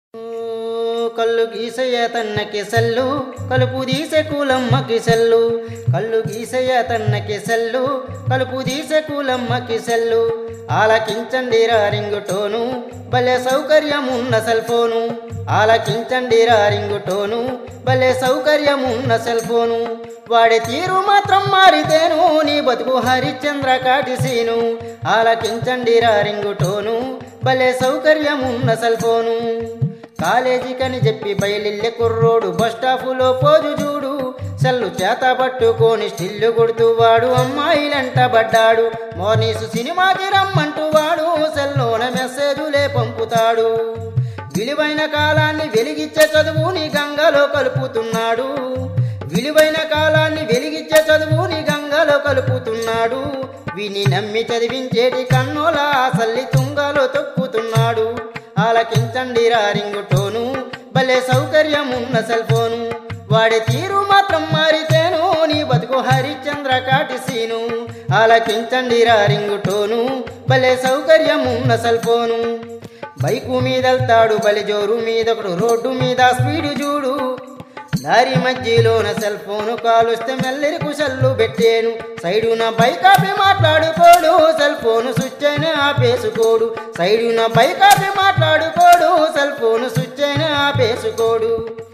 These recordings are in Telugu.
కళ్ళు గీసయ్య తన్నకి సెల్లు కలుపు తీసే కూలమ్మకి సెల్లు కళ్ళు గీసయ్య తన్నకి సెల్లు కలుపు తీసే కూలమ్మకి సెల్లు ఆలకించండి రా రింగుటోను భలే సౌకర్యమున్న సెల్ ఫోను ఆలకించండి రా రింగుటోను భలే సౌకర్యమున్న సెల్ ఫోను వాడే తీరు మాత్రం మారితేను నీ బతుకు హరిశ్చంద్ర కాటిసీను ఆలకించండి రా రింగుటోను భలే సౌకర్యమున్న సెల్ ఫోను కాలేజీకని చెప్పి బయలిల్లె కుర్రోడు బస్టాపులో పోజు చూడు సెల్లు చేత పట్టుకొని స్టిల్లు కొడుతూ వాడు అమ్మాయిలంట పడ్డాడు మోనీసు సినిమాకి రమ్మంటూ వాడు సెల్లోన మెసేజులే పంపుతాడు విలువైన కాలాన్ని వెలిగిచ్చే చదువుని గంగలో కలుపుతున్నాడు విలువైన కాలాన్ని వెలిగిచ్చే చదువుని గంగలో కలుపుతున్నాడు విని నమ్మి చదివించేటి కన్నుల ఆసల్లి తుంగలో తొక్కుతున్నాడు ఆలకించండి రా రింగుటోను భలే సౌకర్యమున్న సెల్ ఫోను వాడే తీరు మాత్రం మారితేను నీ బతుకు హరిశ్చంద్ర కాటిసీను ఆలకించండి రా రింగుటోను భలే సౌకర్యమున్న సెల్ ఫోను బైకు మీదెళ్తాడు బలి జోరు మీదొకడు రోడ్డు మీద స్పీడు చూడు దారి మధ్యలోన సెల్ ఫోను కాలుస్తే మెల్లరి కుశల్లు పెట్టాను సైడున బైక్ ఆపి మాట్లాడుకోడు సెల్ ఫోను స్విచ్ అయినా ఆపేసుకోడు సైడున బైక్ ఆపి మాట్లాడుకోడు సెల్ ఫోను స్విచ్ అయినా ఆపేసుకోడు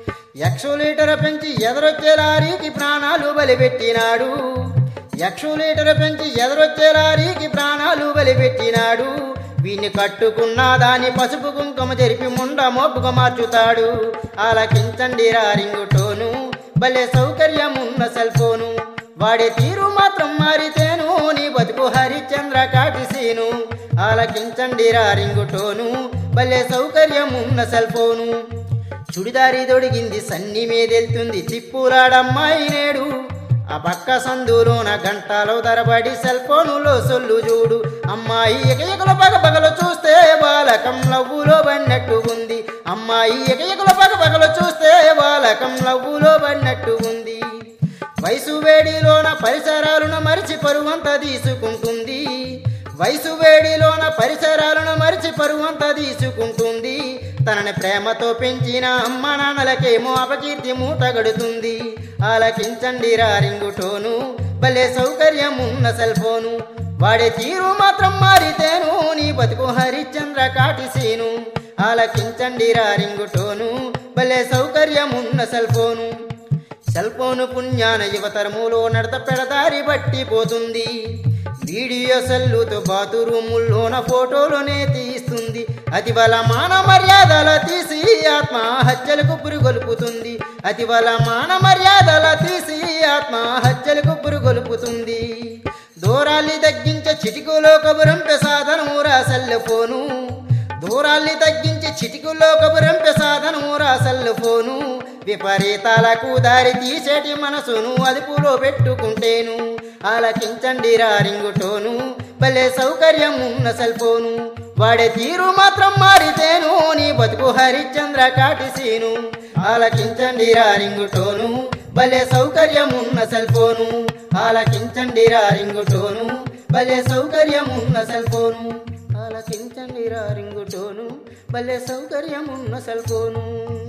లీటర్ పెంచి ఎదరొచ్చే లారీకి ప్రాణాలు బలిపెట్టినాడు లీటర్ పెంచి ఎదరొచ్చే లారీకి ప్రాణాలు బలిపెట్టినాడు వీని కట్టుకున్న దాని పసుపు కుంకుమ జరిపి ముండ మోపుగా మార్చుతాడు ఆలకించండి రా రింగుటోను భలే సౌకర్యమున్న సెల్ ఫోను వాడే తీరు మాత్రం మారితేను నీ బతుకు హరిచంద్ర కాటిసీను ఆలకించండి రా రింగుటోను భలే సౌకర్యమున్న సెల్ ఫోను చుడిదారి దొడిగింది సన్ని మీదెళ్తుంది చిప్పులాడమ్మాయి నేడు ఆ పక్క సందులోన గంటలో తరబడి సెల్ ఫోనులో సొల్లు చూడు అమ్మాయి ఎకయకుల పగ పగలు చూస్తే బాలకం లవ్వులో పడినట్టు ఉంది అమ్మాయి ఎకయకుల పగ పగలు చూస్తే బాలకం లవ్వులో పడినట్టు ఉంది వయసు వేడిలోన పరిసరాలను మరిచి పరువంత తీసుకుంటుంది వయసు వేడిలోన పరిసరాలను మరిచి పరువంత తీసుకుంటుంది తనని ప్రేమతో పెంచిన అమ్మ నాన్నలకేమో అపకీర్తి మూటగడుతుంది ఆలకించండి రా రింగుటోను భలే సౌకర్యమున్న సెల్ ఫోను వాడే తీరు మాత్రం మారితేను నీ బతుకు హరిశ్చంద్ర కాటిసీను ఆలకించండి రా రింగుటోను భలే సౌకర్యమున్న సెల్ ఫోను సెల్ ఫోను పుణ్యాన యువతరములో నడత పెడదారి బట్టి పోతుంది వీడియో సెల్లుతో బాతురూముల్లోన ఫోటోలోనే తీస్తుంది అతి బల మాన మర్యాదల తీసి ఆత్మహత్యలకు పురుగొలుపుతుంది అతి బల మాన మర్యాదల తీసి ఆత్మహత్యలకు పురుగొలుపుతుంది దూరాల్ని తగ్గించే చిటికులో కబురంపె సాధనము రా సెల్ ఫోను దూరాల్ని తగ్గించి చిటికుల్లో కబురంపె సాధనము రా సెల్ ఫోను విపరీతాలకు దారి తీసేటి మనసును అదుపులో పెట్టుకుంటేను ఆలకించండి రా రింగుటోను భలే సౌకర్యం ఉన్న సెల్ ఫోను వాడే తీరు మాత్రం మారితేను నీ బతుకు హరిశ్చంద్ర కాటిసీను ఆలకించండి రా రింగుటోను భలే సౌకర్యం ఉన్న సెల్ ఫోను ఆలకించండి రా రింగుటోను భలే సౌకర్యం ఉన్న సెల్ ఫోను ఆలకించండి రా రింగుటోను భలే సౌకర్యం ఉన్న సెల్ ఫోను